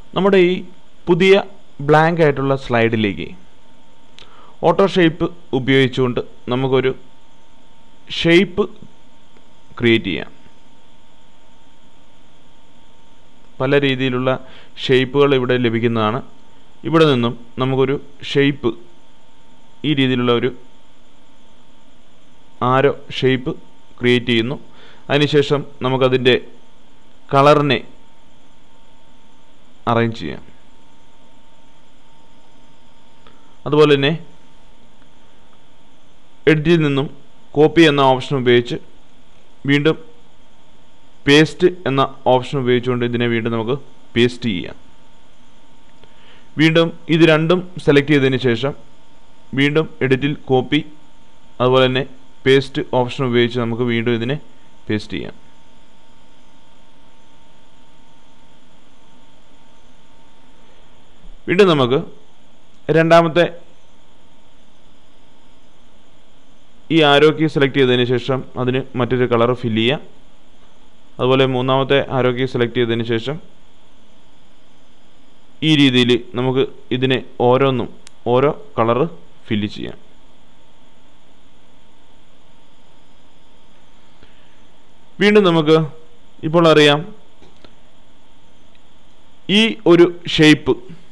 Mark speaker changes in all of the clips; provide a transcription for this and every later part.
Speaker 1: നമ്മുടെ ഈ പുതിയ ബ്ലാങ്ക് ആയിട്ടുള്ള സ്ലൈഡിലേക്ക് ഓട്ടോ ഷേപ്പ് ഉപയോഗിച്ചുകൊണ്ട് നമുക്കൊരു ഷേപ്പ് ക്രിയേറ്റ് ചെയ്യാം പല രീതിയിലുള്ള ഷേപ്പുകൾ ഇവിടെ ലഭിക്കുന്നതാണ് ഇവിടെ നിന്നും നമുക്കൊരു ഷേപ്പ് ഈ രീതിയിലുള്ള ഒരു ആരോ ഷേപ്പ് ക്രിയേറ്റ് ചെയ്യുന്നു അതിനുശേഷം നമുക്കതിൻ്റെ കളറിനെ അറേഞ്ച് ചെയ്യാം അതുപോലെ തന്നെ എഡിറ്റിൽ നിന്നും കോപ്പി എന്ന ഓപ്ഷൻ ഉപയോഗിച്ച് വീണ്ടും പേസ്റ്റ് എന്ന ഓപ്ഷൻ ഉപയോഗിച്ചുകൊണ്ട് ഇതിനെ വീണ്ടും നമുക്ക് പേസ്റ്റ് ചെയ്യാം വീണ്ടും ഇത് രണ്ടും സെലക്ട് ചെയ്തതിന് ശേഷം വീണ്ടും എഡിറ്റിൽ കോപ്പി അതുപോലെ തന്നെ പേസ്റ്റ് ഓപ്ഷൻ ഉപയോഗിച്ച് നമുക്ക് വീണ്ടും ഇതിനെ പേസ്റ്റ് ചെയ്യാം വീണ്ടും നമുക്ക് രണ്ടാമത്തെ ഈ ആരോ കീ സെലക്ട് ചെയ്തതിന് ശേഷം അതിന് മറ്റൊരു കളർ ഫില്ല് ചെയ്യാം അതുപോലെ മൂന്നാമത്തെ ആരോ കീ സെലക്ട് ചെയ്തതിന് ശേഷം ഈ രീതിയിൽ നമുക്ക് ഇതിനെ ഓരോന്നും ഓരോ കളറ് ഫില്ല് ചെയ്യാം വീണ്ടും നമുക്ക് ഇപ്പോൾ അറിയാം ഈ ഒരു ഷേപ്പ്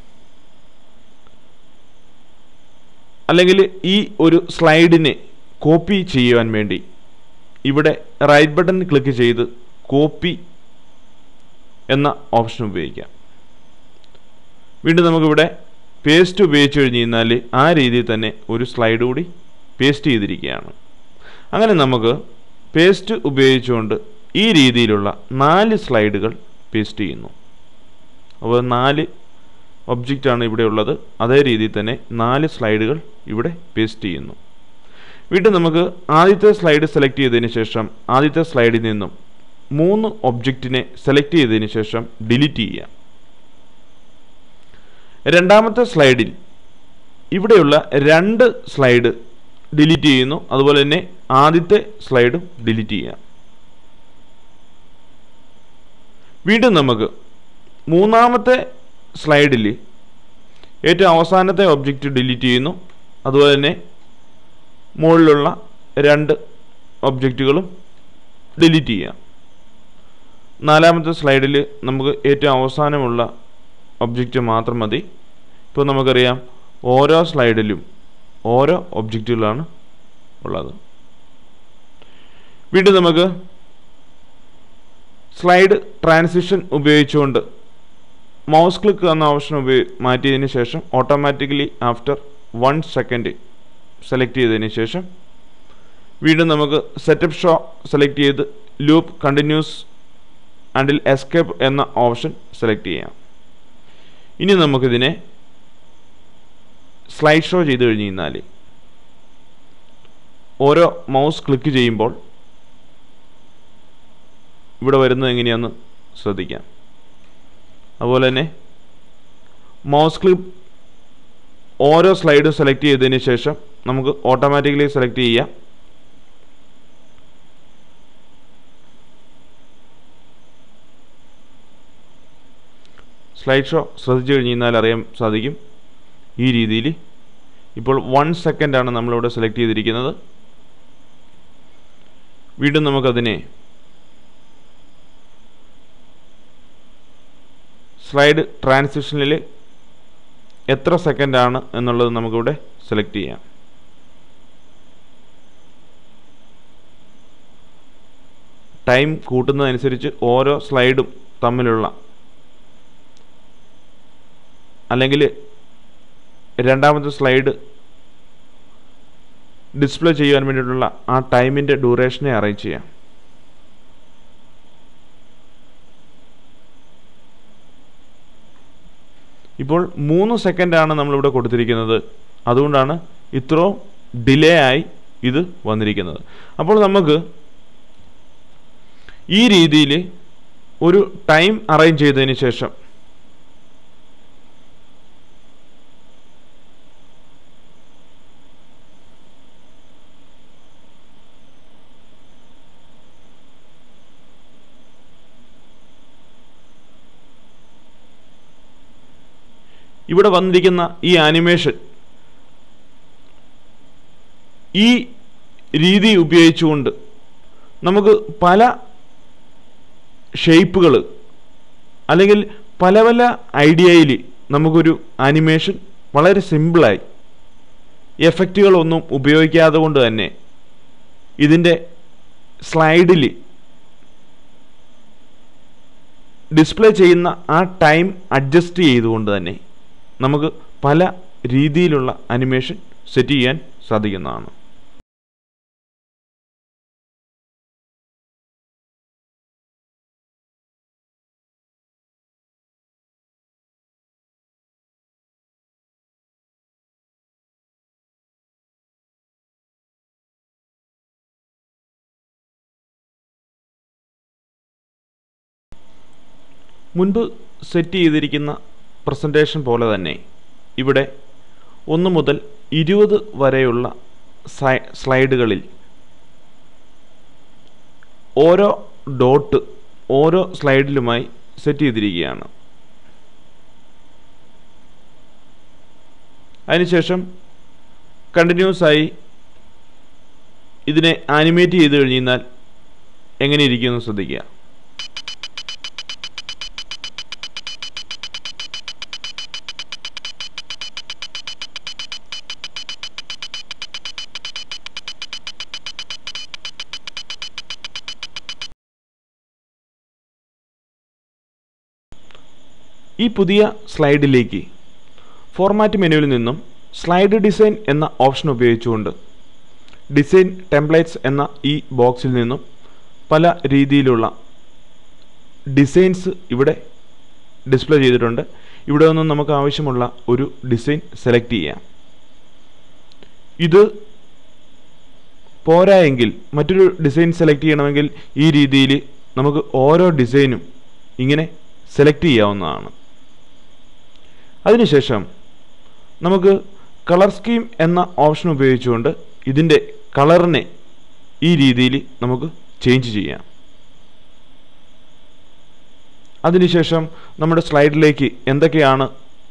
Speaker 1: അല്ലെങ്കിൽ ഈ ഒരു സ്ലൈഡിനെ കോപ്പി ചെയ്യുവാൻ വേണ്ടി ഇവിടെ റൈറ്റ് ബട്ടൺ ക്ലിക്ക് ചെയ്ത് കോപ്പി എന്ന ഓപ്ഷൻ ഉപയോഗിക്കാം വീണ്ടും നമുക്കിവിടെ പേസ്റ്റ് ഉപയോഗിച്ച് കഴിഞ്ഞ് കഴിഞ്ഞാൽ ആ രീതിയിൽ തന്നെ ഒരു സ്ലൈഡ് കൂടി പേസ്റ്റ് ചെയ്തിരിക്കുകയാണ് അങ്ങനെ നമുക്ക് പേസ്റ്റ് ഉപയോഗിച്ചുകൊണ്ട് ഈ രീതിയിലുള്ള നാല് സ്ലൈഡുകൾ പേസ്റ്റ് ചെയ്യുന്നു അപ്പോൾ നാല് ഒബ്ജക്റ്റാണ് ഇവിടെ ഉള്ളത് അതേ രീതിയിൽ തന്നെ നാല് സ്ലൈഡുകൾ ഇവിടെ പേസ്റ്റ് ചെയ്യുന്നു വീണ്ടും നമുക്ക് ആദ്യത്തെ സ്ലൈഡ് സെലക്ട് ചെയ്തതിന് ശേഷം ആദ്യത്തെ സ്ലൈഡിൽ നിന്നും മൂന്ന് ഒബ്ജക്റ്റിനെ സെലക്ട് ചെയ്തതിന് ശേഷം ഡിലീറ്റ് ചെയ്യാം രണ്ടാമത്തെ സ്ലൈഡിൽ ഇവിടെയുള്ള രണ്ട് സ്ലൈഡ് ഡിലീറ്റ് ചെയ്യുന്നു അതുപോലെ തന്നെ ആദ്യത്തെ സ്ലൈഡും ഡിലീറ്റ് ചെയ്യാം വീണ്ടും നമുക്ക് മൂന്നാമത്തെ സ്ലൈഡിൽ ഏറ്റവും അവസാനത്തെ ഒബ്ജക്റ്റ് ഡിലീറ്റ് ചെയ്യുന്നു അതുപോലെ തന്നെ മുകളിലുള്ള രണ്ട് ഒബ്ജക്റ്റുകളും ഡിലീറ്റ് ചെയ്യാം നാലാമത്തെ സ്ലൈഡിൽ നമുക്ക് ഏറ്റവും അവസാനമുള്ള ഒബ്ജക്റ്റ് മാത്രം മതി ഇപ്പോൾ നമുക്കറിയാം ഓരോ സ്ലൈഡിലും ഓരോ ഒബ്ജക്റ്റുകളാണ് ഉള്ളത് വീണ്ടും നമുക്ക് സ്ലൈഡ് ട്രാൻസിഷൻ ഉപയോഗിച്ചുകൊണ്ട് മൗസ് ക്ലിക്ക് എന്ന ഓപ്ഷൻ ഉപയോഗി മാറ്റിയതിന് ശേഷം automatically after one second select ചെയ്തതിന് ശേഷം വീണ്ടും നമുക്ക് സെറ്റപ്പ് ഷോ സെലക്ട് ചെയ്ത് ലൂപ്പ് കണ്ടിന്യൂസ് ആൻഡിൽ എസ്കേപ്പ് എന്ന ഓപ്ഷൻ സെലക്ട് ചെയ്യാം ഇനി നമുക്കിതിനെ സ്ലൈഡ് ഷോ ചെയ്ത് കഴിഞ്ഞ് കഴിഞ്ഞാൽ ഓരോ മൗസ് ക്ലിക്ക് ചെയ്യുമ്പോൾ ഇവിടെ വരുന്നത് എങ്ങനെയാണെന്ന് ശ്രദ്ധിക്കാം അതുപോലെ തന്നെ മൗസ് ക്ലിക്ക് ഓരോ സ്ലൈഡും സെലക്ട് ചെയ്തതിന് ശേഷം നമുക്ക് ഓട്ടോമാറ്റിക്കലി സെലക്ട് ചെയ്യാം സ്ലൈഡ് ഷോ ശ്രദ്ധിച്ചു കഴിഞ്ഞ് കഴിഞ്ഞാൽ അറിയാൻ സാധിക്കും ഈ രീതിയിൽ ഇപ്പോൾ വൺ സെക്കൻഡാണ് നമ്മളിവിടെ സെലക്ട് ചെയ്തിരിക്കുന്നത് വീണ്ടും നമുക്കതിനെ സ്ലൈഡ് ട്രാൻസിഷനിൽ എത്ര സെക്കൻഡാണ് എന്നുള്ളത് നമുക്കിവിടെ സെലക്ട് ചെയ്യാം ടൈം കൂട്ടുന്നതനുസരിച്ച് ഓരോ സ്ലൈഡും തമ്മിലുള്ള അല്ലെങ്കിൽ രണ്ടാമത്തെ സ്ലൈഡ് ഡിസ്പ്ലേ ചെയ്യാൻ വേണ്ടിയിട്ടുള്ള ആ ടൈമിൻ്റെ ഡ്യൂറേഷനെ അറേഞ്ച് ചെയ്യാം ഇപ്പോൾ മൂന്ന് സെക്കൻഡാണ് നമ്മളിവിടെ കൊടുത്തിരിക്കുന്നത് അതുകൊണ്ടാണ് ഇത്രയും ഡിലേ ആയി ഇത് വന്നിരിക്കുന്നത് അപ്പോൾ നമുക്ക് ഈ രീതിയിൽ ഒരു ടൈം അറേഞ്ച് ചെയ്തതിന് ശേഷം ഇവിടെ വന്നിരിക്കുന്ന ഈ ആനിമേഷൻ ഈ രീതി ഉപയോഗിച്ചുകൊണ്ട് നമുക്ക് പല ഷേപ്പുകൾ അല്ലെങ്കിൽ പല പല ഐഡിയയിൽ നമുക്കൊരു ആനിമേഷൻ വളരെ സിമ്പിളായി എഫക്റ്റുകളൊന്നും ഉപയോഗിക്കാതെ കൊണ്ട് തന്നെ ഇതിൻ്റെ സ്ലൈഡിൽ ഡിസ്പ്ലേ ചെയ്യുന്ന ആ ടൈം അഡ്ജസ്റ്റ് ചെയ്തുകൊണ്ട് തന്നെ നമുക്ക് പല രീതിയിലുള്ള അനിമേഷൻ സെറ്റ് ചെയ്യാൻ സാധിക്കുന്നതാണ് മുൻപ് സെറ്റ് ചെയ്തിരിക്കുന്ന പ്രസൻറ്റേഷൻ പോലെ തന്നെ ഇവിടെ ഒന്ന് മുതൽ ഇരുപത് വരെയുള്ള സൈ- സ്ലൈഡുകളിൽ ഓരോ ഡോട്ട് ഓരോ സ്ലൈഡിലുമായി സെറ്റ് ചെയ്തിരിക്കുകയാണ് അതിനുശേഷം കണ്ടിന്യൂസ് ആയി ഇതിനെ ആനിമേറ്റ് ചെയ്ത് കഴിഞ്ഞാൽ എങ്ങനെ ഇരിക്കുമെന്ന് ശ്രദ്ധിക്കുക ഈ പുതിയ സ്ലൈഡിലേക്ക് ഫോർമാറ്റ് മെനുവിൽ നിന്നും സ്ലൈഡ് ഡിസൈൻ എന്ന ഓപ്ഷൻ ഉപയോഗിച്ചുകൊണ്ട് ഡിസൈൻ ടെംപ്ലേറ്റ്സ് എന്ന ഈ ബോക്സിൽ നിന്നും പല രീതിയിലുള്ള ഡിസൈൻസ് ഇവിടെ ഡിസ്പ്ലേ ചെയ്തിട്ടുണ്ട് ഇവിടെ നിന്നും നമുക്ക് ആവശ്യമുള്ള ഒരു ഡിസൈൻ സെലക്ട് ചെയ്യാം ഇത് പോരായെങ്കിൽ മറ്റൊരു ഡിസൈൻ സെലക്ട് ചെയ്യണമെങ്കിൽ ഈ രീതിയിൽ നമുക്ക് ഓരോ ഡിസൈനും ഇങ്ങനെ സെലക്ട് ചെയ്യാവുന്നതാണ് അതിനുശേഷം നമുക്ക് കളർ സ്കീം എന്ന ഓപ്ഷൻ ഉപയോഗിച്ചുകൊണ്ട് ഇതിൻ്റെ കളറിനെ ഈ രീതിയിൽ നമുക്ക് ചേഞ്ച് ചെയ്യാം അതിനുശേഷം നമ്മുടെ സ്ലൈഡിലേക്ക് എന്തൊക്കെയാണ്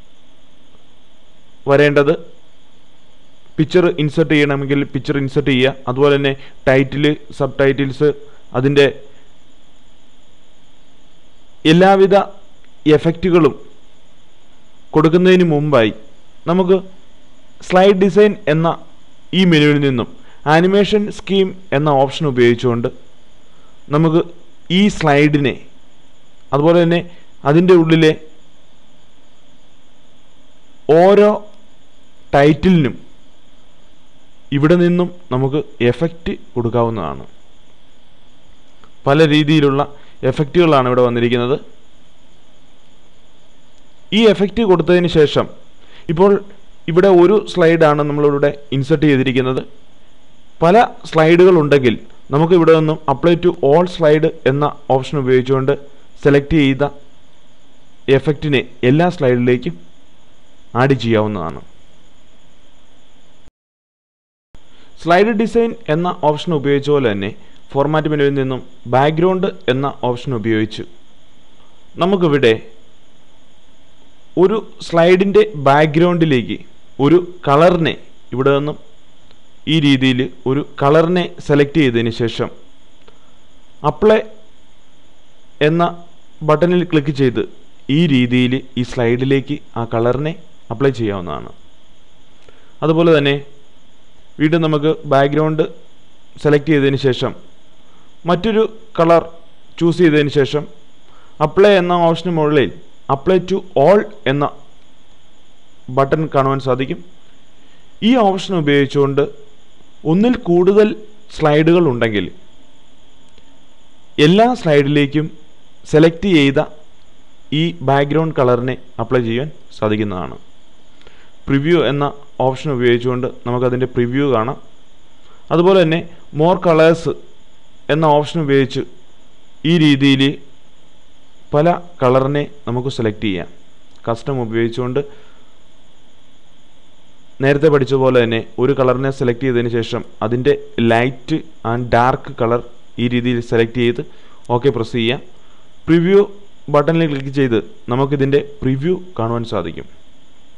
Speaker 1: വരേണ്ടത് പിക്ചർ ഇൻസെർട്ട് ചെയ്യണമെങ്കിൽ പിക്ചർ ഇൻസെർട്ട് ചെയ്യുക അതുപോലെ തന്നെ ടൈറ്റിൽ സബ് ടൈറ്റിൽസ് അതിൻ്റെ എല്ലാവിധ എഫക്റ്റുകളും കൊടുക്കുന്നതിന് മുമ്പായി നമുക്ക് സ്ലൈഡ് ഡിസൈൻ എന്ന ഈ മെനുവിൽ നിന്നും ആനിമേഷൻ സ്കീം എന്ന ഓപ്ഷൻ ഉപയോഗിച്ചുകൊണ്ട് നമുക്ക് ഈ സ്ലൈഡിനെ അതുപോലെ തന്നെ അതിൻ്റെ ഉള്ളിലെ ഓരോ ടൈറ്റിലിനും ഇവിടെ നിന്നും നമുക്ക് എഫക്റ്റ് കൊടുക്കാവുന്നതാണ് പല രീതിയിലുള്ള എഫക്റ്റുകളാണ് ഇവിടെ വന്നിരിക്കുന്നത് ഈ എഫക്റ്റ് കൊടുത്തതിന് ശേഷം ഇപ്പോൾ ഇവിടെ ഒരു സ്ലൈഡാണ് നമ്മളിവിടെ ഇൻസെർട്ട് ചെയ്തിരിക്കുന്നത് പല സ്ലൈഡുകൾ ഉണ്ടെങ്കിൽ നമുക്ക് ഇവിടെ നിന്നും അപ്ലൈ ടു ഓൾ സ്ലൈഡ് എന്ന ഓപ്ഷൻ ഉപയോഗിച്ചുകൊണ്ട് സെലക്ട് ചെയ്ത എഫക്റ്റിനെ എല്ലാ സ്ലൈഡിലേക്കും ആഡ് ചെയ്യാവുന്നതാണ് സ്ലൈഡ് ഡിസൈൻ എന്ന ഓപ്ഷൻ ഉപയോഗിച്ച പോലെ തന്നെ ഫോർമാറ്റ് മെനുവിൽ നിന്നും ബാക്ക്ഗ്രൗണ്ട് എന്ന ഓപ്ഷൻ ഉപയോഗിച്ച് നമുക്കിവിടെ ഒരു സ്ലൈഡിൻ്റെ ബാക്ക്ഗ്രൗണ്ടിലേക്ക് ഒരു കളറിനെ ഇവിടെ നിന്നും ഈ രീതിയിൽ ഒരു കളറിനെ സെലക്ട് ചെയ്തതിന് ശേഷം അപ്ലൈ എന്ന ബട്ടണിൽ ക്ലിക്ക് ചെയ്ത് ഈ രീതിയിൽ ഈ സ്ലൈഡിലേക്ക് ആ കളറിനെ അപ്ലൈ ചെയ്യാവുന്നതാണ് അതുപോലെ തന്നെ വീണ്ടും നമുക്ക് ബാക്ക്ഗ്രൗണ്ട് സെലക്ട് ചെയ്തതിന് ശേഷം മറ്റൊരു കളർ ചൂസ് ചെയ്തതിന് ശേഷം അപ്ലൈ എന്ന ഓപ്ഷന് മുകളിൽ അപ്ലൈ ടു ഓൾ എന്ന ബട്ടൺ കാണുവാൻ സാധിക്കും ഈ ഓപ്ഷൻ ഉപയോഗിച്ചുകൊണ്ട് ഒന്നിൽ കൂടുതൽ സ്ലൈഡുകൾ ഉണ്ടെങ്കിൽ എല്ലാ സ്ലൈഡിലേക്കും സെലക്ട് ചെയ്ത ഈ ബാക്ക്ഗ്രൗണ്ട് കളറിനെ അപ്ലൈ ചെയ്യാൻ സാധിക്കുന്നതാണ് പ്രിവ്യൂ എന്ന ഓപ്ഷൻ ഉപയോഗിച്ചുകൊണ്ട് നമുക്കതിൻ്റെ പ്രിവ്യൂ കാണാം അതുപോലെ തന്നെ മോർ കളേഴ്സ് എന്ന ഓപ്ഷൻ ഉപയോഗിച്ച് ഈ രീതിയിൽ പല കളറിനെ നമുക്ക് സെലക്ട് ചെയ്യാം കസ്റ്റം ഉപയോഗിച്ചുകൊണ്ട് നേരത്തെ പഠിച്ച പോലെ തന്നെ ഒരു കളറിനെ സെലക്ട് ചെയ്തതിന് ശേഷം അതിൻ്റെ ലൈറ്റ് ആൻഡ് ഡാർക്ക് കളർ ഈ രീതിയിൽ സെലക്ട് ചെയ്ത് ഓക്കെ പ്രസ് ചെയ്യാം പ്രിവ്യൂ ബട്ടണിൽ ക്ലിക്ക് ചെയ്ത് നമുക്കിതിൻ്റെ പ്രിവ്യൂ കാണുവാൻ സാധിക്കും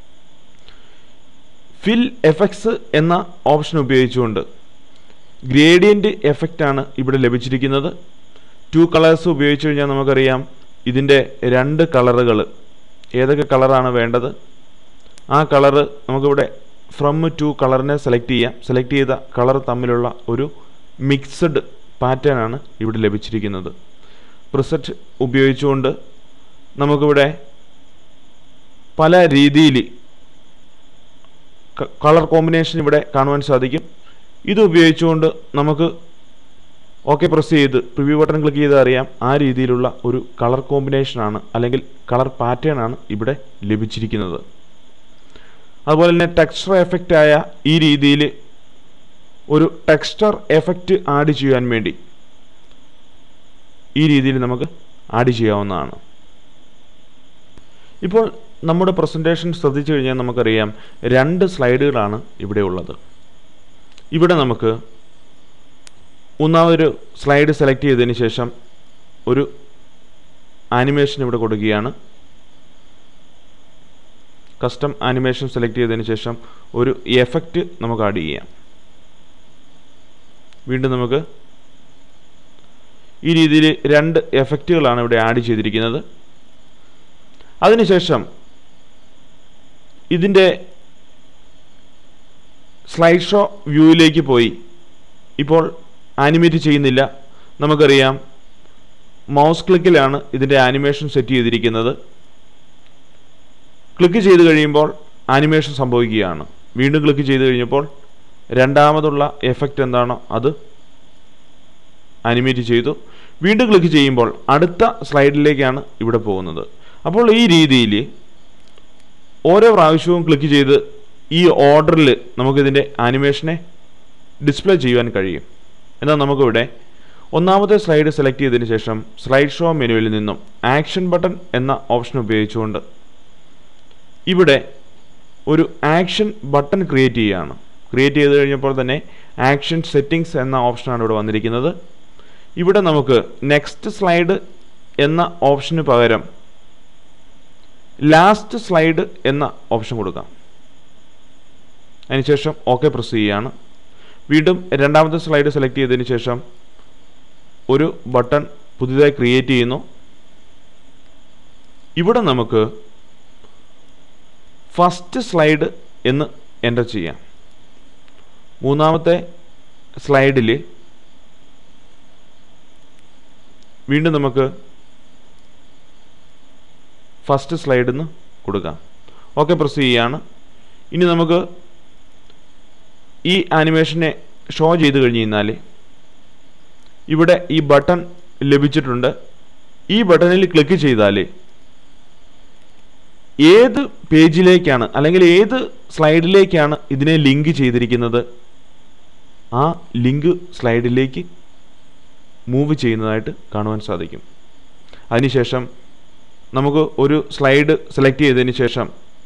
Speaker 1: ഫിൽ എഫക്ട്സ് എന്ന ഓപ്ഷൻ ഉപയോഗിച്ചുകൊണ്ട് ഗ്രേഡിയൻ്റ് എഫക്റ്റാണ് ഇവിടെ ലഭിച്ചിരിക്കുന്നത് ടു കളേഴ്സ് ഉപയോഗിച്ച് കഴിഞ്ഞാൽ നമുക്കറിയാം ഇതിൻ്റെ രണ്ട് കളറുകൾ ഏതൊക്കെ കളറാണ് വേണ്ടത് ആ കളറ് നമുക്കിവിടെ ഫ്രം ടു കളറിനെ സെലക്ട് ചെയ്യാം സെലക്ട് ചെയ്ത കളർ തമ്മിലുള്ള ഒരു മിക്സഡ് പാറ്റേൺ ആണ് ഇവിടെ ലഭിച്ചിരിക്കുന്നത് പ്രിസെറ്റ് ഉപയോഗിച്ചുകൊണ്ട് നമുക്കിവിടെ പല രീതിയിൽ കളർ കോമ്പിനേഷൻ ഇവിടെ കാണുവാൻ സാധിക്കും ഇത് ഉപയോഗിച്ചുകൊണ്ട് നമുക്ക് ഓക്കെ പ്രസ് ചെയ്ത് പ്രിവ്യൂ ബട്ടൺ ക്ലിക്ക് ചെയ്ത് അറിയാം ആ രീതിയിലുള്ള ഒരു കളർ കോമ്പിനേഷനാണ് അല്ലെങ്കിൽ കളർ പാറ്റേൺ ആണ് ഇവിടെ ലഭിച്ചിരിക്കുന്നത് അതുപോലെ തന്നെ ടെക്സ്ചർ എഫക്റ്റ് ആയ ഈ രീതിയിൽ ഒരു ടെക്സ്ചർ എഫക്റ്റ് ആഡ് ചെയ്യാൻ വേണ്ടി ഈ രീതിയിൽ നമുക്ക് ആഡ് ചെയ്യാവുന്നതാണ് ഇപ്പോൾ നമ്മുടെ പ്രസൻറ്റേഷൻ ശ്രദ്ധിച്ചു കഴിഞ്ഞാൽ നമുക്കറിയാം രണ്ട് സ്ലൈഡുകളാണ് ഇവിടെ ഉള്ളത് ഇവിടെ നമുക്ക് ഒന്നാമതൊരു സ്ലൈഡ് സെലക്ട് ചെയ്തതിന് ശേഷം ഒരു ആനിമേഷൻ ഇവിടെ കൊടുക്കുകയാണ് കസ്റ്റം ആനിമേഷൻ സെലക്ട് ചെയ്തതിന് ശേഷം ഒരു എഫക്റ്റ് നമുക്ക് ആഡ് ചെയ്യാം വീണ്ടും നമുക്ക് ഈ രീതിയിൽ രണ്ട് എഫക്റ്റുകളാണ് ഇവിടെ ആഡ് ചെയ്തിരിക്കുന്നത് അതിനുശേഷം ഇതിൻ്റെ സ്ലൈഡ് ഷോ വ്യൂവിലേക്ക് പോയി ഇപ്പോൾ ആനിമേറ്റ് ചെയ്യുന്നില്ല നമുക്കറിയാം മൗസ് ക്ലിക്കിലാണ് ഇതിൻ്റെ ആനിമേഷൻ സെറ്റ് ചെയ്തിരിക്കുന്നത് ക്ലിക്ക് ചെയ്ത് കഴിയുമ്പോൾ ആനിമേഷൻ സംഭവിക്കുകയാണ് വീണ്ടും ക്ലിക്ക് ചെയ്ത് കഴിഞ്ഞപ്പോൾ രണ്ടാമതുള്ള എഫക്റ്റ് എന്താണോ അത് ആനിമേറ്റ് ചെയ്തു വീണ്ടും ക്ലിക്ക് ചെയ്യുമ്പോൾ അടുത്ത സ്ലൈഡിലേക്കാണ് ഇവിടെ പോകുന്നത് അപ്പോൾ ഈ രീതിയിൽ ഓരോ പ്രാവശ്യവും ക്ലിക്ക് ചെയ്ത് ഈ ഓർഡറിൽ നമുക്കിതിൻ്റെ ആനിമേഷനെ ഡിസ്പ്ലേ ചെയ്യുവാൻ കഴിയും എന്നാൽ നമുക്കിവിടെ ഒന്നാമത്തെ സ്ലൈഡ് സെലക്ട് ചെയ്തതിന് ശേഷം സ്ലൈഡ് ഷോ മെനുവിൽ നിന്നും ആക്ഷൻ ബട്ടൺ എന്ന ഓപ്ഷൻ ഉപയോഗിച്ചുകൊണ്ട് ഇവിടെ ഒരു ആക്ഷൻ ബട്ടൺ ക്രിയേറ്റ് ചെയ്യുകയാണ് ക്രിയേറ്റ് ചെയ്ത് കഴിഞ്ഞപ്പോൾ തന്നെ ആക്ഷൻ സെറ്റിംഗ്സ് എന്ന ഓപ്ഷനാണ് ഇവിടെ വന്നിരിക്കുന്നത് ഇവിടെ നമുക്ക് നെക്സ്റ്റ് സ്ലൈഡ് എന്ന ഓപ്ഷന് പകരം ലാസ്റ്റ് സ്ലൈഡ് എന്ന ഓപ്ഷൻ കൊടുക്കാം അതിനുശേഷം ഓക്കെ പ്രസ് ചെയ്യുകയാണ് വീണ്ടും രണ്ടാമത്തെ സ്ലൈഡ് സെലക്ട് ചെയ്തതിന് ശേഷം ഒരു ബട്ടൺ പുതിയതായി ക്രിയേറ്റ് ചെയ്യുന്നു ഇവിടെ നമുക്ക് ഫസ്റ്റ് സ്ലൈഡ് എന്ന് എൻ്റർ ചെയ്യാം മൂന്നാമത്തെ സ്ലൈഡിൽ വീണ്ടും നമുക്ക് ഫസ്റ്റ് സ്ലൈഡിൽ നിന്ന് കൊടുക്കാം ഓക്കെ പ്രസ് ചെയ്യുകയാണ് ഇനി നമുക്ക് ഈ ആനിമേഷനെ ഷോ ചെയ്ത് കഴിഞ്ഞ് കഴിഞ്ഞാൽ ഇവിടെ ഈ ബട്ടൺ ലഭിച്ചിട്ടുണ്ട് ഈ ബട്ടണിൽ ക്ലിക്ക് ചെയ്താൽ ഏത് പേജിലേക്കാണ് അല്ലെങ്കിൽ ഏത് സ്ലൈഡിലേക്കാണ് ഇതിനെ ലിങ്ക് ചെയ്തിരിക്കുന്നത് ആ ലിങ്ക് സ്ലൈഡിലേക്ക് മൂവ് ചെയ്യുന്നതായിട്ട് കാണുവാൻ സാധിക്കും അതിനുശേഷം നമുക്ക് ഒരു സ്ലൈഡ് സെലക്ട് ചെയ്തതിന് ശേഷം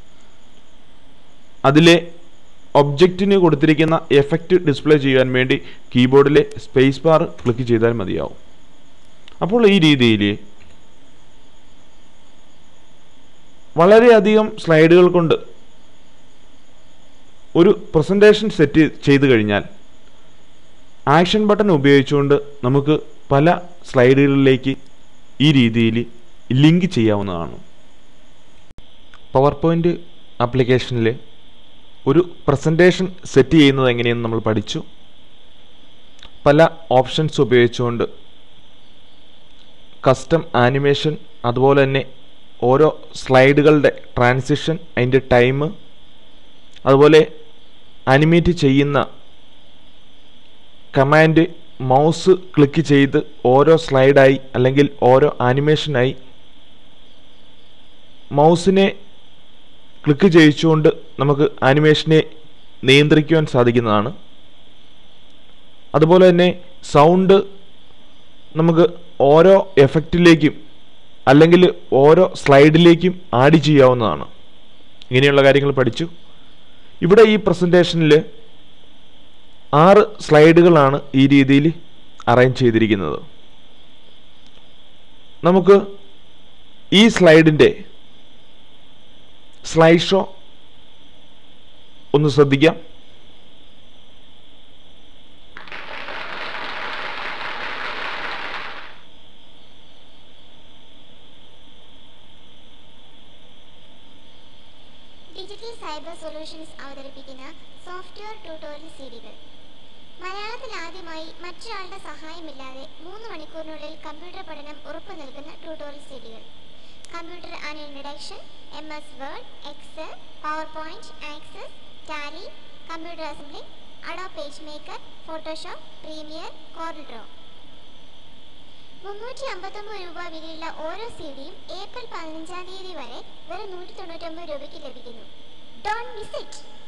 Speaker 1: അതിലെ ഒബ്ജക്റ്റിന് കൊടുത്തിരിക്കുന്ന എഫക്റ്റ് ഡിസ്പ്ലേ ചെയ്യാൻ വേണ്ടി കീബോർഡിലെ സ്പേസ് ബാർ ക്ലിക്ക് ചെയ്താൽ മതിയാവും അപ്പോൾ ഈ രീതിയിൽ വളരെയധികം സ്ലൈഡുകൾ കൊണ്ട് ഒരു പ്രസൻറ്റേഷൻ സെറ്റ് ചെയ്ത് കഴിഞ്ഞാൽ ആക്ഷൻ ബട്ടൺ ഉപയോഗിച്ചുകൊണ്ട് നമുക്ക് പല സ്ലൈഡുകളിലേക്ക് ഈ രീതിയിൽ ലിങ്ക് ചെയ്യാവുന്നതാണ് പവർ പോയിൻ്റ് ആപ്ലിക്കേഷനിൽ ഒരു പ്രസൻറ്റേഷൻ സെറ്റ് ചെയ്യുന്നത് എങ്ങനെയെന്ന് നമ്മൾ പഠിച്ചു പല ഓപ്ഷൻസ് ഉപയോഗിച്ചുകൊണ്ട് കസ്റ്റം ആനിമേഷൻ അതുപോലെ തന്നെ ഓരോ സ്ലൈഡുകളുടെ ട്രാൻസിഷൻ അതിൻ്റെ ടൈം അതുപോലെ അനിമേറ്റ് ചെയ്യുന്ന കമാൻഡ് മൗസ് ക്ലിക്ക് ചെയ്ത് ഓരോ സ്ലൈഡായി അല്ലെങ്കിൽ ഓരോ ആനിമേഷനായി മൗസിനെ ക്ലിക്ക് ചെയ്യിച്ചുകൊണ്ട് നമുക്ക് ആനിമേഷനെ നിയന്ത്രിക്കുവാൻ സാധിക്കുന്നതാണ് അതുപോലെ തന്നെ സൗണ്ട് നമുക്ക് ഓരോ എഫക്റ്റിലേക്കും അല്ലെങ്കിൽ ഓരോ സ്ലൈഡിലേക്കും ആഡ് ചെയ്യാവുന്നതാണ് ഇങ്ങനെയുള്ള കാര്യങ്ങൾ പഠിച്ചു ഇവിടെ ഈ പ്രസൻറ്റേഷനിൽ ആറ് സ്ലൈഡുകളാണ് ഈ രീതിയിൽ അറേഞ്ച് ചെയ്തിരിക്കുന്നത് നമുക്ക് ഈ സ്ലൈഡിൻ്റെ സ്ലൈഡ് ഷോ ഒന്ന് ശ്രദ്ധിക്കാം
Speaker 2: ഡിജിറ്റൽ സൈബർ സൊല്യൂഷൻസ് അവതരിപ്പിക്കുന്ന സോഫ്റ്റ്വെയർ ട്യൂട്ടോറിയൽ സീരികൾ മലയാളത്തിൽ ആദ്യമായി മറ്റൊരാളുടെ സഹായമില്ലാതെ മൂന്ന് മണിക്കൂറിനുള്ളിൽ കമ്പ്യൂട്ടർ പഠനം ഉറപ്പു നൽകുന്ന ട്യൂട്ടോറിയൽ സീരികൾ computer and introduction M S Word Excel Power Point Access Tally computer assembly Adobe PageMaker Photoshop Premiere CorelDRAW മുന്നൂറ്റി അമ്പത്തൊമ്പത് രൂപ വിലയുള്ള ഓരോ സി ഡിയും ഏപ്രിൽ പതിനഞ്ചാം തീയതി വരെ വെറും നൂറ്റി തൊണ്ണൂറ്റൊമ്പത് രൂപയ്ക്ക് ലഭിക്കുന്നു ഡോണ്ട് മിസ് ഇറ്റ്